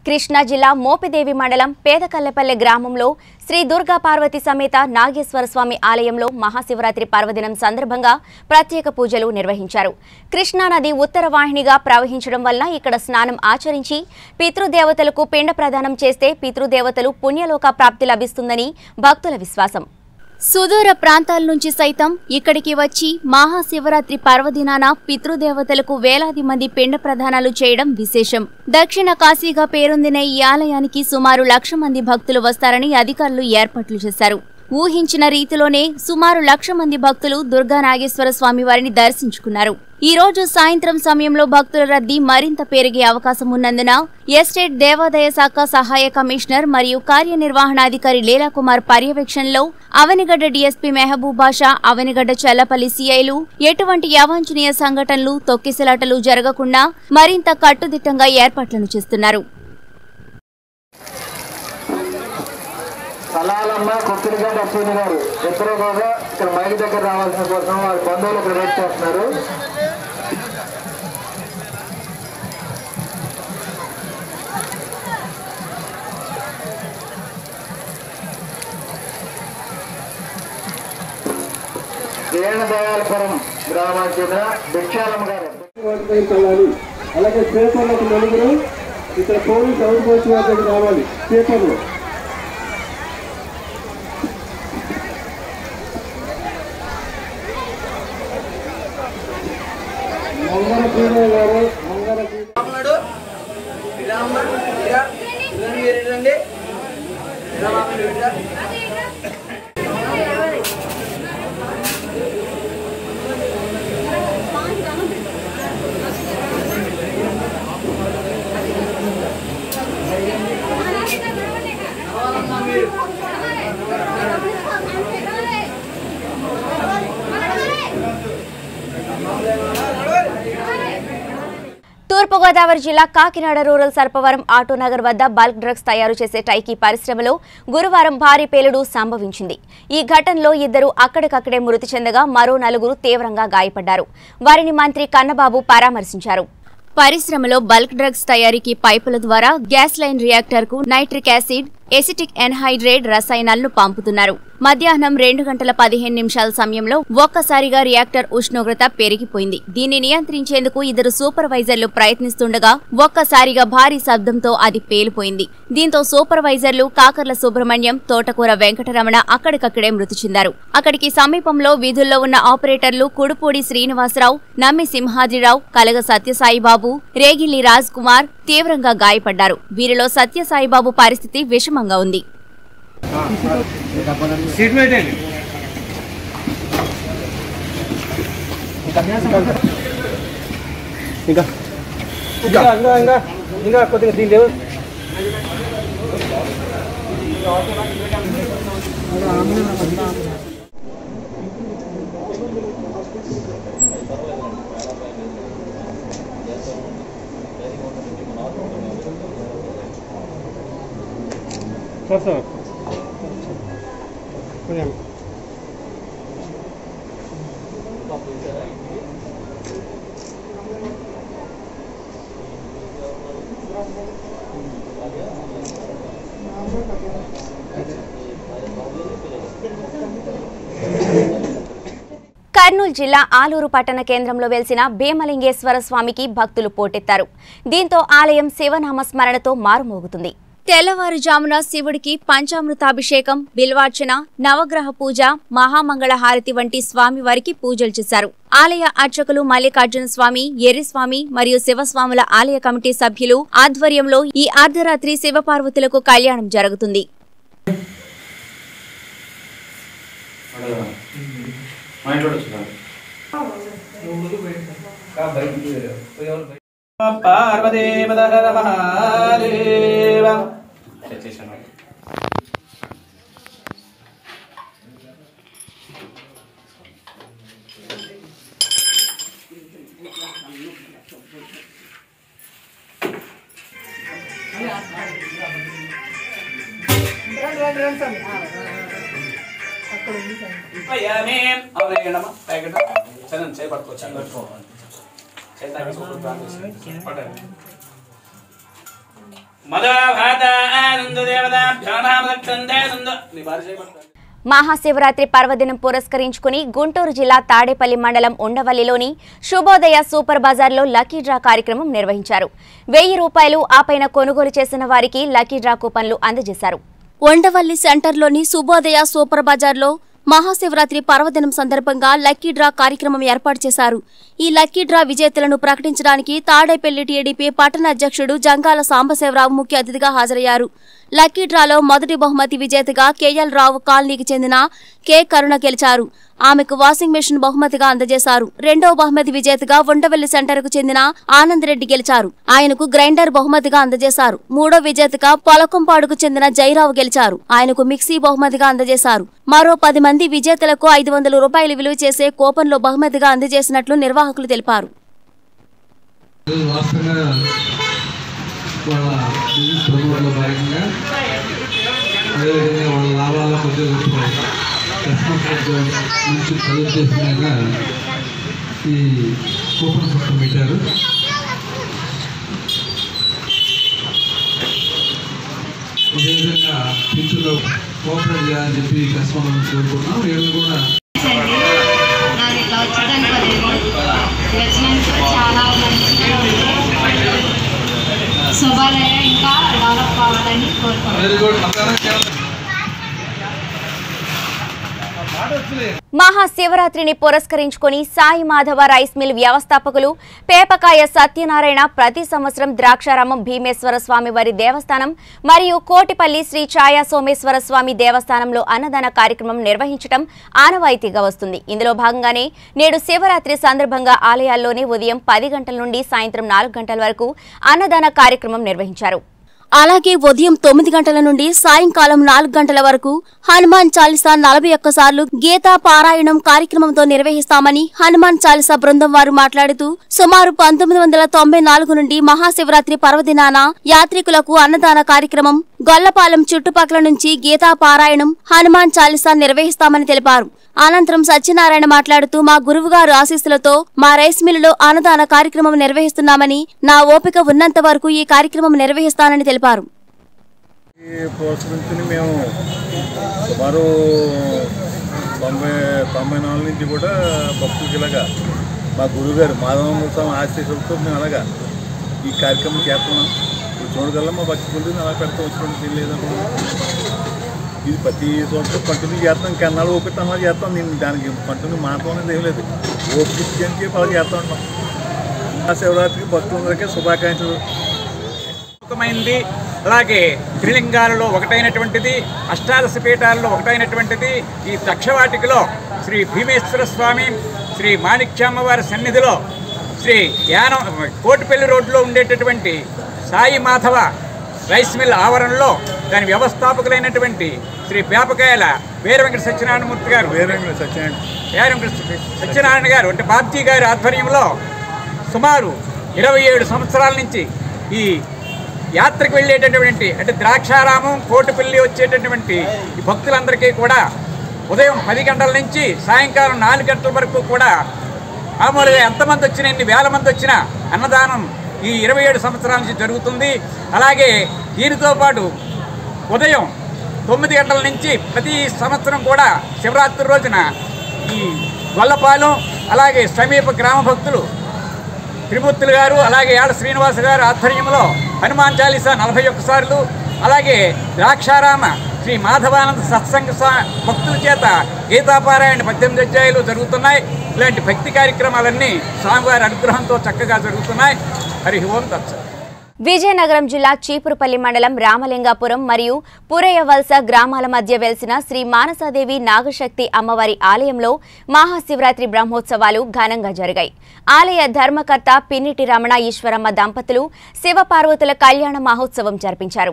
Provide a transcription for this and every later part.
కృష్ణా జిల్లా మోపిదేవి మండలం పేదకల్లెపల్లె గ్రామంలో శ్రీ దుర్గా పార్వతి సమేత నాగేశ్వర స్వామి ఆలయంలో మహాశివరాత్రి పర్వదినం సందర్భంగా ప్రత్యేక పూజలు నిర్వహించారు కృష్ణానది ఉత్తర వాహినిగా ప్రవహించడం వల్ల ఇక్కడ స్నానం ఆచరించి పితృదేవతలకు పిండ ప్రదానం చేస్తే పితృదేవతలు పుణ్యలోక ప్రాప్తి లభిస్తుందని భక్తుల విశ్వాసం సుదూర ప్రాంతాల నుంచి సైతం ఇక్కడికి వచ్చి మహాశివరాత్రి పర్వదినాన పితృదేవతలకు వేలాది మంది పిండ ప్రదానాలు చేయడం విశేషం దక్షిణ కాశీగా పేరొందిన ఈ ఆలయానికి సుమారు లక్ష మంది భక్తులు వస్తారని అధికారులు ఏర్పాట్లు చేశారు ఊహించిన రీతిలోనే సుమారు లక్ష మంది భక్తులు దుర్గా నాగేశ్వర స్వామి వారిని దర్శించుకున్నారు ఈ రోజు సాయంత్రం సమయంలో భక్తుల రద్దీ మరింత పెరిగే అవకాశం ఉన్నందున ఎస్టేట్ దేవాదాయ శాఖ సహాయ కమిషనర్ మరియు కార్యనిర్వహణాధికారి లీలాకుమార్ పర్యవేక్షణలో అవనిగడ్డ డీఎస్పీ మెహబూబ్ బాషా అవనిగడ్డ చల్లపల్లి సీఐలు ఎటువంటి అవాంఛనీయ సంఘటనలు తొక్కిసలాటలు జరగకుండా మరింత కట్టుదిట్టంగా ఏర్పాట్లను చేస్తున్నారు సలాలమ్మ కొత్తిరిగడ్డ అశ్విని గారు ఇద్దరు కూడా ఇక్కడ మైక్ దగ్గర రావాల్సిన కోసం వారి బంధువులు ఇక్కడ వెయిట్ చేస్తున్నారు జయన దయాలపురం గ్రామానికి చెందిన భిక్షాలమ్మ గారు వైపు వెళ్ళాలి అలాగే పేపర్లకు నలుగురు ఇక్కడ పోలీస్ అవుట్ పోస్ట్ వద్దకు రావాలి పేపర్లు మంగళ పీడ గారు మంగళ పీడ ఉన్నాడు ఇలా అమ్మ ఇలా ఇలా మీరు రండి ఇలా మామూలు ఇలా తూర్పుగోదావరి జిల్లా కాకినాడ రూరల్ సర్పవరం ఆటోనగర్ వద్ద బల్క్ డ్రగ్స్ తయారు చేసే టైకీ పరిశ్రమలో గురువారం భారీ పేలుడు సంభవించింది ఈ ఘటనలో ఇద్దరు అక్కడికక్కడే మృతి చెందగా మరో నలుగురు తీవ్రంగా గాయపడ్డారు వారిని మంత్రి కన్నబాబు పరామర్శించారు పరిశ్రమలో బల్క్ డ్రగ్స్ తయారీకి పైపుల ద్వారా గ్యాస్ లైన్ రియాక్టర్ కు నైట్రిక్ యాసిడ్ ఎసిటిక్ ఎన్హైడ్రేట్ రసాయనాలను పంపుతున్నారు మధ్యాహ్నం రెండు గంటల పదిహేను నిమిషాల సమయంలో ఒక్కసారిగా రియాక్టర్ ఉష్ణోగ్రత పెరిగిపోయింది దీన్ని నియంత్రించేందుకు ఇద్దరు సూపర్వైజర్లు ప్రయత్నిస్తుండగా ఒక్కసారిగా భారీ శబ్దంతో అది పేలిపోయింది దీంతో సూపర్వైజర్లు కాకర్ల సుబ్రహ్మణ్యం తోటకూర వెంకటరమణ అక్కడికక్కడే మృతి చెందారు అక్కడికి సమీపంలో వీధుల్లో ఉన్న ఆపరేటర్లు కుడుపూడి శ్రీనివాసరావు నమ్మి సింహాద్రిరావు కలగ సత్యసాయిబాబు రేగిల్లి రాజ్ కుమార్ తీవ్రంగా గాయపడ్డారు వీరిలో సత్యసాయిబాబు పరిస్థితి విషమంగా ఉంది సీట్ పెట్టండి ఇంకా ఇంకా ఇంకా ఇంకా ఇంకా కొద్దిగా దీని లేవు సార్ సార్ కొంచెం కర్నూలు జిల్లా ఆలూరు పట్టణ కేంద్రంలో వెలిసిన భీమలింగేశ్వర స్వామికి భక్తులు పోటెత్తారు దీంతో ఆలయం శివనామ స్మరణతో మారుమోగుతుంది తెల్లవారుజామున శివుడికి పంచామృతాభిషేకం బిల్వార్చన నవగ్రహ పూజ మహామంగళ హారతి వంటి స్వామివారికి పూజలు చేశారు ఆలయ అర్చకులు మల్లికార్జున స్వామి ఎర్రిస్వామి మరియు శివస్వాముల ఆలయ కమిటీ సభ్యులు ఆధ్వర్యంలో ఈ అర్ధరాత్రి శివపార్వతులకు కళ్యాణం జరుగుతుంది పార్వదేవదహర మహాదేవ అయ్యామే అవలేనమ్మా ప్యాకెట్ చదవండి చేయి పట్టుకోవచ్చు పట్టుకోవాలి చేయి తాగి సూపర్ ప్రాణం పడండి మదోభాత ఆనంద దేవతాభ్యో నామ దక్షందే నందు నీ భార్య చేయమంటారు మహాశివరాత్రి పర్వదినం పురస్కరించుకుని గుంటూరు జిల్లా తాడేపల్లి మండలం ఉండవల్లిలోని శుభోదయ సూపర్ బజార్లో లక్కీ డ్రా కార్యక్రమం నిర్వహించారు వెయ్యి రూపాయలు ఆపైన కొనుగోలు చేసిన వారికి లక్కీ డ్రా కూపన్లు అందజేశారు ఉండవల్లి సెంటర్లోని శుభోదయ సూపర్ బజార్లో మహాశివరాత్రి పర్వదినం సందర్భంగా లక్కీ డ్రా కార్యక్రమం ఏర్పాటు చేశారు ఈ లక్కీ డ్రా విజేతలను ప్రకటించడానికి తాడేపల్లి టీడీపీ పట్టణ అధ్యక్షుడు జంగాల సాంబశివరావు ముఖ్య అతిథిగా హాజరయ్యారు లక్కీ డ్రాలో మొదటి బహుమతి విజేతగా కేఎల్ రావు కాలనీకి చెందిన కె కరుణ గెలిచారు ఆమెకు వాషింగ్ మెషిన్ బహుమతిగా అందజేశారు రెండవ బహుమతి విజేతగా ఉండవల్లి సెంటర్కు చెందిన ఆనంద్ రెడ్డి గెలిచారు ఆయనకు గ్రైండర్ బహుమతిగా అందజేశారు మూడో విజేతగా పొలకంపాడుకు చెందిన జైరావు గెలిచారు ఆయనకు మిక్సీ బహుమతిగా అందజేశారు మరో పది మంది విజేతలకు ఐదు వందల రూపాయలు విలువ చేసే కూపన్లో బహుమతిగా అందజేసినట్లు నిర్వాహకులు తెలిపారు వాస్తవంగా వాళ్ళ బిజినెస్ ప్రమోట్లో భాగంగా అదేవిధంగా వాళ్ళ లాభాల మధ్య కస్టమర్ మంచి కలెక్ట్ చేసినాక ఈ కూపన్ సిస్టమ్ పెట్టారు అదేవిధంగా ఫ్యూచర్లో కోఆపరేట్ చేయాలని చెప్పి కస్టమర్లను కోరుకున్నాం వీళ్ళు కూడా అండి నాకు ఇట్లా వచ్చేదానికి పదిహేను వచ్చినందుకు చాలా మంచిగా ఉంది శుభాలయ ఇంకా డెవలప్ కావాలని కోరుకుంటున్నాను వెరీ గుడ్ అందరం మహాశివరాత్రిని పురస్కరించుకొని సాయి మాధవ రైస్ మిల్ వ్యవస్థాపకులు పేపకాయ సత్యనారాయణ ప్రతి సంవత్సరం ద్రాక్షారామం భీమేశ్వర స్వామి వారి దేవస్థానం మరియు కోటిపల్లి శ్రీ ఛాయా సోమేశ్వర స్వామి దేవస్థానంలో అన్నదాన కార్యక్రమం నిర్వహించడం ఆనవాయితీగా వస్తుంది ఇందులో భాగంగానే నేడు శివరాత్రి సందర్భంగా ఆలయాల్లోనే ఉదయం పది గంటల నుండి సాయంత్రం నాలుగు గంటల వరకు అన్నదాన కార్యక్రమం నిర్వహించారు అలాగే ఉదయం తొమ్మిది గంటల నుండి సాయంకాలం నాలుగు గంటల వరకు హనుమాన్ చాలీసా నలభై ఒక్క సార్లు గీతా పారాయణం కార్యక్రమంతో నిర్వహిస్తామని హనుమాన్ చాలీసా బృందం వారు మాట్లాడుతూ సుమారు పంతొమ్మిది వందల తొంభై నాలుగు నుండి మహాశివరాత్రి పర్వదినాన యాత్రికులకు అన్నదాన కార్యక్రమం గొల్లపాలెం చుట్టుపక్కల నుంచి గీతా పారాయణం హనుమాన్ చాలీసా నిర్వహిస్తామని తెలిపారు అనంతరం సత్యనారాయణ మాట్లాడుతూ మా గురువుగారు ఆశీస్సులతో మా రైస్ మిల్లులో అన్నదాన కార్యక్రమం నిర్వహిస్తున్నామని నా ఓపిక ఉన్నంత వరకు ఈ కార్యక్రమం నిర్వహిస్తానని తెలిపారు ఈ పురస్కరించుకుని మేము సుమారు తొంభై తొంభై నాలుగు నుంచి కూడా భక్తులకి ఇలాగా మా గురువుగారు మాధవ స్వామి ఆశీస్సులతో మేము అలాగా ఈ కార్యక్రమం చేస్తున్నాం ఈ చూడగల్లా మా భక్తి గురించి అలా పెడతా వచ్చినట్టు లేదనుకో ఇది ప్రతి సంవత్సరం కంటిన్యూ చేస్తాం కెన్నాళ్ళు ఓపిక అలా చేస్తాం నేను దానికి కంటిన్యూ మాత్రం అనేది ఏం లేదు ఓపిక ఇచ్చేందుకు అలా చేస్తూ ఉంటాం ఆ శివరాత్రికి భక్తులందరికీ శుభాకాంక్షలు మైంది అలాగే త్రిలింగాలలో ఒకటైనటువంటిది అష్టాదశ పీఠాలలో ఒకటైనటువంటిది ఈ దక్షవాటికలో శ్రీ భీమేశ్వర స్వామి శ్రీ మాణిక్యామ్మవారి సన్నిధిలో శ్రీ యానం కోటిపల్లి రోడ్లో ఉండేటటువంటి సాయి మాధవ రైస్ మిల్ ఆవరణలో దాని వ్యవస్థాపకులైనటువంటి శ్రీ పేపకాయల వీర వెంకట సత్యనారాయణమూర్తి గారు వేరే సత్యనారాయణ వీర వెంకట సత్యనారాయణ గారు అంటే బాబ్జీ గారి ఆధ్వర్యంలో సుమారు ఇరవై ఏడు సంవత్సరాల నుంచి ఈ యాత్రకు వెళ్ళేటటువంటి అంటే ద్రాక్షారామం కోటిపల్లి వచ్చేటటువంటి ఈ భక్తులందరికీ కూడా ఉదయం పది గంటల నుంచి సాయంకాలం నాలుగు గంటల వరకు కూడా మామూలుగా ఎంతమంది వచ్చినా ఎన్ని వేల మంది వచ్చినా అన్నదానం ఈ ఇరవై ఏడు సంవత్సరాల నుంచి జరుగుతుంది అలాగే దీనితో పాటు ఉదయం తొమ్మిది గంటల నుంచి ప్రతి సంవత్సరం కూడా శివరాత్రి రోజున ఈ గొల్లపాలెం అలాగే సమీప గ్రామ భక్తులు త్రిమూర్తులు గారు అలాగే యాడ శ్రీనివాస గారు ఆధ్వర్యంలో హనుమాన్ చాలీసా నలభై ఒక్క సార్లు అలాగే ద్రాక్షారామ శ్రీ మాధవానంద సత్సంగ స్వా- భక్తుల చేత గీతాపారాయణ పద్దెనిమిది అధ్యాయులు జరుగుతున్నాయి ఇలాంటి భక్తి కార్యక్రమాలన్నీ స్వామివారి అనుగ్రహంతో చక్కగా జరుగుతున్నాయి హరి ఓం తత్సత్ విజయనగరం జిల్లా చీపురుపల్లి మండలం రామలింగాపురం మరియు పురయవలస గ్రామాల మధ్య వెలిసిన శ్రీ మానసాదేవి నాగశక్తి అమ్మవారి ఆలయంలో మహాశివరాత్రి బ్రహ్మోత్సవాలు ఘనంగా జరిగాయి ఆలయ ధర్మకర్త పిన్నిటి రమణ ఈశ్వరమ్మ దంపతులు శివపార్వతుల కళ్యాణ మహోత్సవం జరిపించారు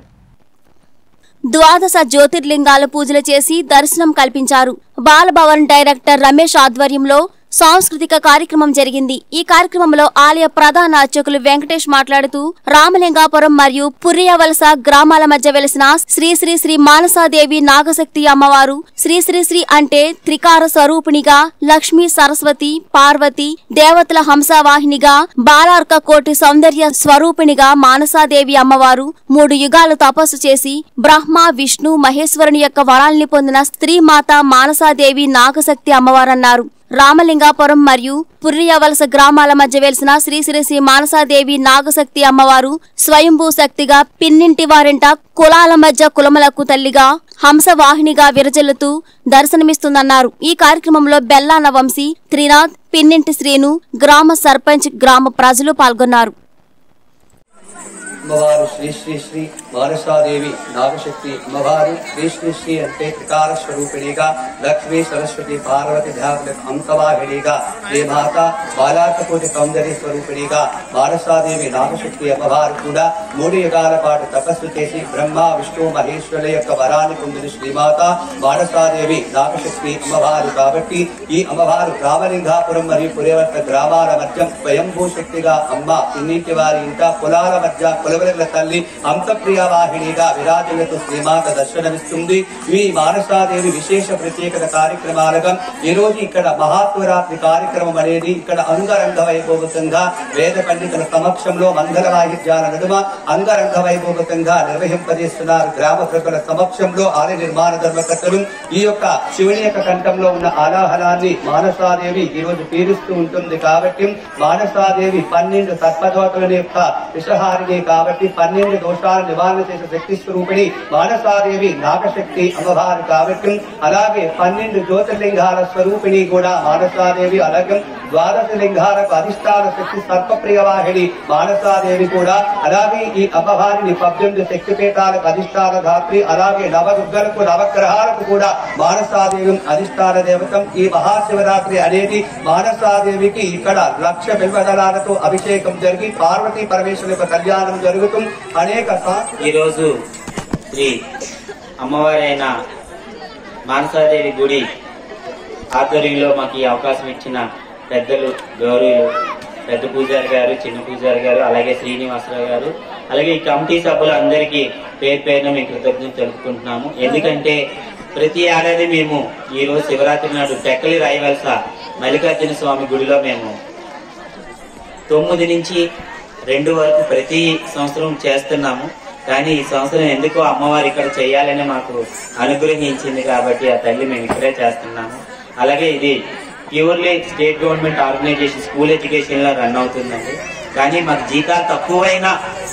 ద్వాదశ జ్యోతిర్లింగాల పూజలు చేసి దర్శనం కల్పించారు బాలభవన్ డైరెక్టర్ రమేష్ ఆధ్వర్యంలో సాంస్కృతిక కార్యక్రమం జరిగింది ఈ కార్యక్రమంలో ఆలయ ప్రధాన అర్చకులు వెంకటేష్ మాట్లాడుతూ రామలింగాపురం మరియు పుర్రియవలస గ్రామాల మధ్య వెలిసిన శ్రీ శ్రీ శ్రీ మానసాదేవి నాగశక్తి అమ్మవారు శ్రీ శ్రీ శ్రీ అంటే త్రికార స్వరూపిణిగా లక్ష్మీ సరస్వతి పార్వతి దేవతల హంసవాహినిగా బాలార్క కోటి సౌందర్య స్వరూపిణిగా మానసాదేవి అమ్మవారు మూడు యుగాలు తపస్సు చేసి బ్రహ్మ విష్ణు మహేశ్వరుని యొక్క వరాల్ని పొందిన స్త్రీ మాత మానసాదేవి నాగశక్తి అమ్మవారన్నారు రామలింగాపురం మరియు పుర్రియవలస గ్రామాల మధ్య వెలిసిన శ్రీ శ్రీ శ్రీ మానసాదేవి నాగశక్తి అమ్మవారు స్వయంభూ శక్తిగా పిన్నింటి వారింట కులాల మధ్య కులములకు తల్లిగా హంసవాహినిగా విరజిల్లుతూ దర్శనమిస్తుందన్నారు ఈ కార్యక్రమంలో బెల్లాన వంశీ త్రినాథ్ పిన్నింటి శ్రీను గ్రామ సర్పంచ్ గ్రామ ప్రజలు పాల్గొన్నారు అమ్మవారు శ్రీ శ్రీ శ్రీ మానసాదేవి నాగశక్తి అమ్మవారు శ్రీ శ్రీ శ్రీ అంటే త్రికార స్వరూపిణిగా లక్ష్మీ సరస్వతి పార్వతి ధ్యాన అంకవాహినిగా శ్రీమాత బాలాకపూటి సౌందర్య స్వరూపిణిగా మానసాదేవి నాగశక్తి అమ్మవారు కూడా మూడు యుగాల పాటు తపస్సు చేసి బ్రహ్మ విష్ణు మహేశ్వరుల యొక్క వరాన్ని పొందిన శ్రీమాత మానసాదేవి నాగశక్తి అమ్మవారు కాబట్టి ఈ అమ్మవారు రామలింగాపురం మరియు పురేవర్త గ్రామాల మధ్య స్వయంభూ శక్తిగా అమ్మ ఇన్నింటి వారి ఇంట కులాల మధ్య కులవెల తల్లి అంతప్రియ వాహినిగా విరాజులతో శ్రీమాత దర్శనమిస్తుంది ఈ మానసాదేవి విశేష ప్రత్యేకత కార్యక్రమాలుగా ఈ రోజు ఇక్కడ మహాత్వరాత్రి కార్యక్రమం అనేది ఇక్కడ అంగరంగ వైభోగతంగా వేద పండితుల సమక్షంలో మంగళ వాయిద్యాల నడుమ అంగరంగ వైభోగతంగా నిర్వహింపజేస్తున్నారు గ్రామ ప్రజల సమక్షంలో ఆలయ నిర్మాణ ధర్మకర్తలు ఈ యొక్క శివుని యొక్క కంఠంలో ఉన్న ఆలాహనాన్ని మానసాదేవి ఈ రోజు పీలుస్తూ ఉంటుంది కాబట్టి మానసాదేవి పన్నెండు సర్పదోతల యొక్క విషహారిణి కాబట్టి పన్నెండు దోషాలు నివారణ చేసే శక్తి స్వరూపిణి మానసాదేవి నాగశక్తి అమ్మవారు కాబట్టి అలాగే పన్నెండు జ్యోతిర్లింగాల స్వరూపిణి కూడా మానసాదేవి అలాగే ద్వాదశ లింగాలకు అధిష్టాన శక్తి సర్పప్రియవాహిని మానసాదేవి కూడా అలాగే ఈ అమ్మవారిని పద్దెనిమిది శక్తిపీఠాలకు అధిష్టాన ధాత్రి అలాగే నవదుర్గలకు నవగ్రహాలకు కూడా మానసాదేవి అధిష్టాన దేవతం ఈ మహాశివరాత్రి అనేది మానసాదేవికి ఇక్కడ లక్ష బిల్వదళాలతో అభిషేకం జరిగి పార్వతీ పరమేశ్వరు యొక్క కళ్యాణం జరుగుతూ అనేక సా- ఈరోజు శ్రీ అమ్మవారైన మానసాదేవి గుడి ఆధ్వర్యంలో మాకు ఈ అవకాశం ఇచ్చిన పెద్దలు గౌరవులు పెద్ద పూజారి గారు చిన్న పూజారి గారు అలాగే శ్రీనివాసరావు గారు అలాగే ఈ కమిటీ సభ్యులు అందరికీ పేరు పేరున మేము కృతజ్ఞత తెలుపుకుంటున్నాము ఎందుకంటే ప్రతి ఏడాది మేము ఈ రోజు శివరాత్రి నాడు టెక్కలి రాయవలస మల్లికార్జున స్వామి గుడిలో మేము తొమ్మిది నుంచి రెండు వరకు ప్రతి సంవత్సరం చేస్తున్నాము కానీ ఈ సంవత్సరం ఎందుకో అమ్మవారు ఇక్కడ చేయాలని మాకు అనుగ్రహించింది కాబట్టి ఆ తల్లి మేము ఇక్కడే చేస్తున్నాము అలాగే ఇది purely state government organization school education లో రన్ అవుతుందండి కానీ మాకు జీతాలు తక్కువైనా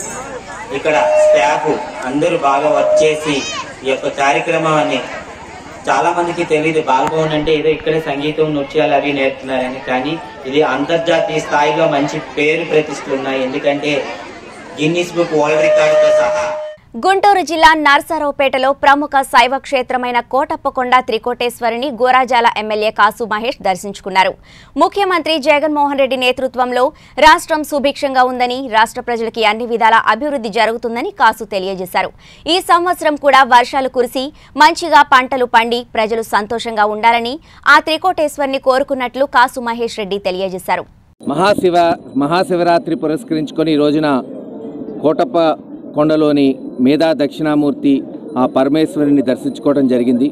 ఇక్కడ స్టాఫ్ అందరూ బాగా వర్క్ చేసి ఈ యొక్క కార్యక్రమాన్ని చాలా మందికి తెలియదు బాల్భవన్ అంటే ఏదో ఇక్కడే సంగీతం నృత్యాలు అవి నేర్పుతున్నారని కానీ ఇది అంతర్జాతీయ స్థాయిలో మంచి పేరు ప్రతిష్టలు ఉన్నాయి ఎందుకంటే గిన్నిస్ బుక్ వరల్డ్ రికార్డుతో సహా గుంటూరు జిల్లా నర్సరావుపేటలో ప్రముఖ శైవ క్షేత్రమైన కోటప్పకొండ త్రికోటేశ్వరిని గోరాజాల ఎమ్మెల్యే కాసు మహేష్ దర్శించుకున్నారు ముఖ్యమంత్రి జగన్మోహన్ రెడ్డి నేతృత్వంలో రాష్ట్రం సుభిక్షంగా ఉందని రాష్ట్ర ప్రజలకి అన్ని విధాల అభివృద్ధి జరుగుతుందని కాసు తెలియజేశారు ఈ సంవత్సరం కూడా వర్షాలు కురిసి మంచిగా పంటలు పండి ప్రజలు సంతోషంగా ఉండాలని ఆ త్రికోటేశ్వరిని కోరుకున్నట్లు కాసు మహేష్ రెడ్డి తెలియజేశారు మహాశివ మహాశివరాత్రి పురస్కరించుకొని ఈ రోజున కోటప్ప కొండలోని మేధా దక్షిణామూర్తి ఆ పరమేశ్వరుని దర్శించుకోవడం జరిగింది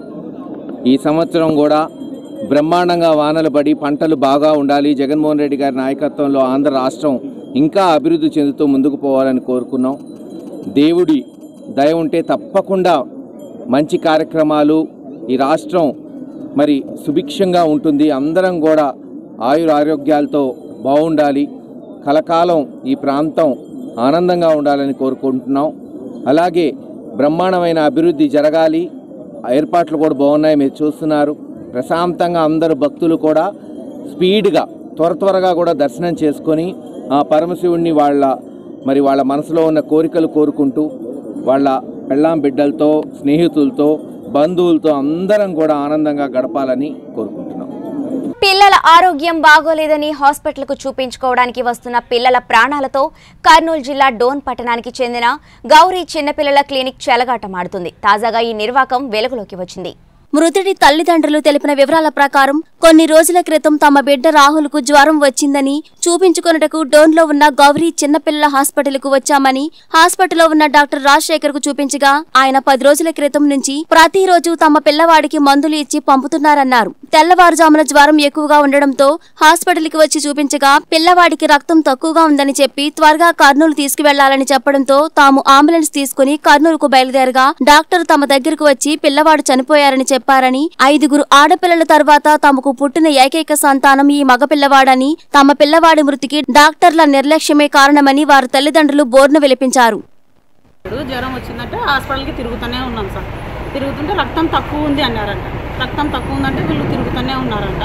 ఈ సంవత్సరం కూడా బ్రహ్మాండంగా వానలు పడి పంటలు బాగా ఉండాలి జగన్మోహన్ రెడ్డి గారి నాయకత్వంలో ఆంధ్ర రాష్ట్రం ఇంకా అభివృద్ధి చెందుతూ ముందుకు పోవాలని కోరుకున్నాం దేవుడి దయ ఉంటే తప్పకుండా మంచి కార్యక్రమాలు ఈ రాష్ట్రం మరి సుభిక్షంగా ఉంటుంది అందరం కూడా ఆయుర ఆరోగ్యాలతో బాగుండాలి కలకాలం ఈ ప్రాంతం ఆనందంగా ఉండాలని కోరుకుంటున్నాం అలాగే బ్రహ్మాండమైన అభివృద్ధి జరగాలి ఏర్పాట్లు కూడా బాగున్నాయి మీరు చూస్తున్నారు ప్రశాంతంగా అందరు భక్తులు కూడా స్పీడ్గా త్వర త్వరగా కూడా దర్శనం చేసుకొని ఆ పరమశివుణ్ణి వాళ్ళ మరి వాళ్ళ మనసులో ఉన్న కోరికలు కోరుకుంటూ వాళ్ళ పెళ్ళాం బిడ్డలతో స్నేహితులతో బంధువులతో అందరం కూడా ఆనందంగా గడపాలని కోరుకుంటున్నాం పిల్లల ఆరోగ్యం బాగోలేదని హాస్పిటల్కు చూపించుకోవడానికి వస్తున్న పిల్లల ప్రాణాలతో కర్నూలు జిల్లా డోన్ పట్టణానికి చెందిన గౌరీ చిన్నపిల్లల క్లినిక్ చెలగాటమాడుతుంది తాజాగా ఈ నిర్వాకం వెలుగులోకి వచ్చింది మృతుడి తల్లిదండ్రులు తెలిపిన వివరాల ప్రకారం కొన్ని రోజుల క్రితం తమ బిడ్డ రాహుల్కు జ్వరం వచ్చిందని చూపించుకొనుటకు డోన్లో ఉన్న గౌరీ చిన్నపిల్లల హాస్పిటల్కు వచ్చామని హాస్పిటల్లో ఉన్న డాక్టర్ రాజశేఖర్ కు చూపించగా ఆయన పది రోజుల క్రితం నుంచి ప్రతిరోజు తమ పిల్లవాడికి మందులు ఇచ్చి పంపుతున్నారన్నారు తెల్లవారుజామున జ్వరం ఎక్కువగా ఉండడంతో హాస్పిటల్కి వచ్చి చూపించగా పిల్లవాడికి రక్తం తక్కువగా ఉందని చెప్పి త్వరగా కర్నూలు తీసుకువెళ్లాలని చెప్పడంతో తాము అంబులెన్స్ తీసుకుని కర్నూలుకు బయలుదేరగా డాక్టర్ తమ దగ్గరకు వచ్చి పిల్లవాడు చనిపోయారని చెప్పారని ఐదుగురు ఆడపిల్లల తర్వాత తమకు పుట్టిన ఏకైక సంతానం ఈ మగ పిల్లవాడని తమ పిల్లవాడి మృతికి డాక్టర్ల నిర్లక్ష్యమే కారణమని వారి తల్లిదండ్రులు బోర్ను విలిపించారు ఇప్పుడు జ్వరం వచ్చిందంటే హాస్పిటల్కి తిరుగుతూనే ఉన్నాం సార్ తిరుగుతుంటే రక్తం తక్కువ ఉంది అన్నారంట రక్తం తక్కువ ఉందంటే వీళ్ళు తిరుగుతూనే ఉన్నారంట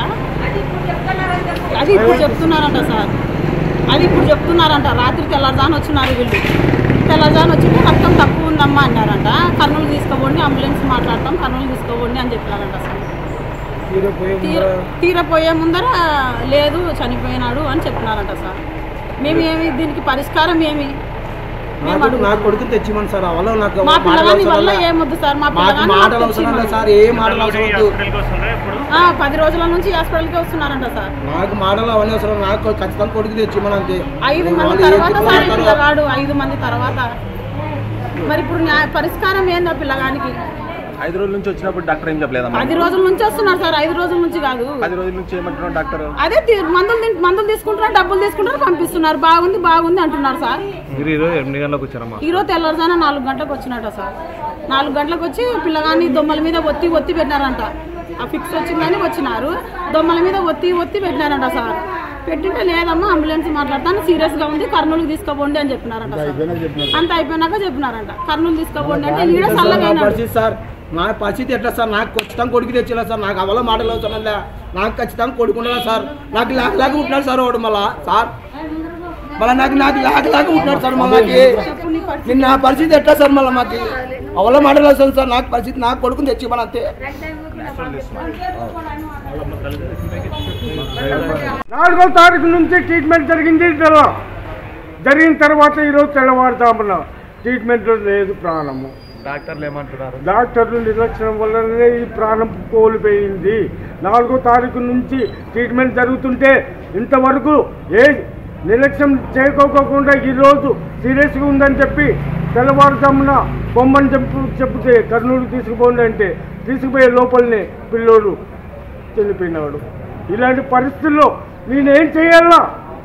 అది ఇప్పుడు చెప్తున్నారంట సార్ అది ఇప్పుడు చెప్తున్నారంట రాత్రి తెల్లారుజాను వచ్చినారు వీళ్ళు తెల్లారుజాను వచ్చింటే రక్తం తక్కువ ఉందమ్మా అన్నారంట కర్నూలు తీసుకోబోండి అంబులెన్స్ మాట్లాడతాం కర్నూలు తీసుకోబోండి అని చెప్పారంట సార్ తీర తీరపోయే ముందర లేదు చనిపోయినాడు అని చెప్పినారంట సార్ మేము ఏమి దీనికి పరిష్కారం ఏమి మేము నాకు అడుగు నా కొడుకుని తెచ్చిమని సార్ వల్ల నాకు మా మాటలు పిల్లగాని అవసరం వల్ల లే. ఏమొద్దు సార్ మా మాకు పిల్లగాని మాటలు మాకు అవసరం తెచ్చి లేదు సార్ ఏ మాటలు అవసరం వద్దు ఆ, పది రోజుల నుంచి హాస్పిటల్కి వస్తున్నారంట సార్ నాకు మాటలు అవన్నీ అవసరం నాకు ఖచ్చితంగా కొడుకు తెచ్చిమని అంతే ఐదు వాళ్ళు మంది ఏం తర్వాత సార్ ఈ చెప్తారో పిల్లగాడు ఐదు మంది తర్వాత మరి ఇప్పుడు న్యాయ పరిష్కారం ఏందో పిల్లగానికి ఐదు రోజుల నుంచి వచ్చినప్పుడు డాక్టర్ ఏం చెప్పలేదమ్మా పది రోజుల నుంచి వస్తున్నారు సార్ ఐదు రోజుల నుంచి కాదు పది రోజుల నుంచి ఏమంటున్నావు డాక్టర్ అదే తీ- మందులు తిన్- మందులు తీసుకుంటున్నారు డబ్బులు తీసుకుంటారు పంపిస్తున్నారు బాగుంది బాగుంది అంటున్నారు సార్ మీరు ఈరోజు ఎనిమిది గంటలకు వచ్చారమ్మా ఈరోజు తెల్లవారుజాన నాలుగు గంటలకు వచ్చినట్ట సార్ నాలుగు గంటలకు వచ్చి పిల్లగాన్ని దొమ్మల మీద ఒత్తి ఒత్తి పెట్టినారంట ఆ ఫిక్స్ వచ్చిందని వచ్చినారు దొమ్మల మీద ఒత్తి ఒత్తి పెట్టినారంట సార్ పెట్టింటే లేదమ్మా అంబులెన్స్ మాట్లాడతాను సీరియస్ గా ఉంది కర్నూలుకి తీసుకోపోండి అని చెప్పినారంట సార్ అంత అయిపోయినాక చెప్పినారంట కర్నూలు తీసుకోపోండి అంటే ఈడ సార్, నా చల్లగా పరిస్థితి సార్ నా పరిస్థితి ఎట్లా సార్ నాకు ఖచ్చితంగా కొడుకు తెచ్చిలా సార్ నాకు అవల మాటలు అవసరం లే నాకు ఖచ్చితంగా కొడుకు ఉండాలి సార్ నాకు లేక లేక ఉంటున్నాడు సార్ వాడు మళ్ళా సార్ మళ్ళీ నాకు నాకు లేక లేక ఉంటున్నాడు సార్ మళ్ళీ నేను నా పరిస్థితి ఎట్లా సార్ మళ్ళీ మాకు అవల మాటలు అవసరం సార్ నాకు పరిస్థితి నాకు కొడుకుని తెచ్చి మన అంతే నాలుగో తారీఖు నుంచి ట్రీట్మెంట్ జరిగింది తెల్ల జరిగిన తర్వాత ఈరోజు తెల్లవారుజామున ట్రీట్మెంట్ లేదు ప్రాణము డాక్టర్లు ఏమంటున్నారు డాక్టర్లు నిర్లక్ష్యం వల్లనే ఈ ప్రాణం కోల్పోయింది నాలుగో తారీఖు నుంచి ట్రీట్మెంట్ జరుగుతుంటే ఇంతవరకు ఏ నిర్లక్ష్యం చేయకోకుండా ఈరోజు సీరియస్గా ఉందని చెప్పి తెల్లవారుజామున బొమ్మని చెప్పు చెప్తే కర్నూలు తీసుకుపోండి అంటే తీసుకుపోయే లోపలనే పిల్లోడు చనిపోయినాడు ఇలాంటి పరిస్థితుల్లో నేనేం చేయాలా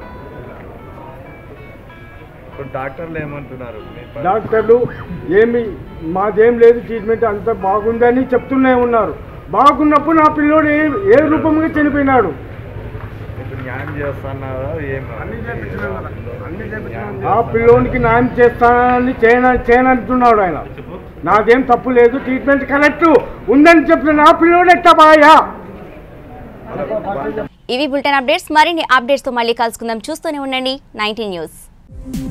ఇప్పుడు డాక్టర్లు ఏమంటున్నారు మీ ప- డాక్టర్లు ఏమి మాదేం లేదు ట్రీట్మెంట్ అంత బాగుందని చెప్తూనే ఉన్నారు బాగున్నప్పుడు నా పిల్లోడు ఏ ఏ రూపంగా చనిపోయినాడు ఇప్పుడు న్యాయం చేస్తున్నారా ఏం ఆ పిల్లోనికి న్యాయం చేస్తానని చేయన చేయనంటున్నాడు ఆయన నాదేం తప్పు లేదు ట్రీట్మెంట్ కరెక్ట్ ఉందని చెప్పిన నా పిల్లోడు ఎట్టా బాయా ఇవి బులెటిన్ అప్డేట్స్ మరిన్ని అప్డేట్స్తో మళ్ళీ కలుసుకుందాం చూస్తూనే ఉండండి నైన్టీ న్యూస్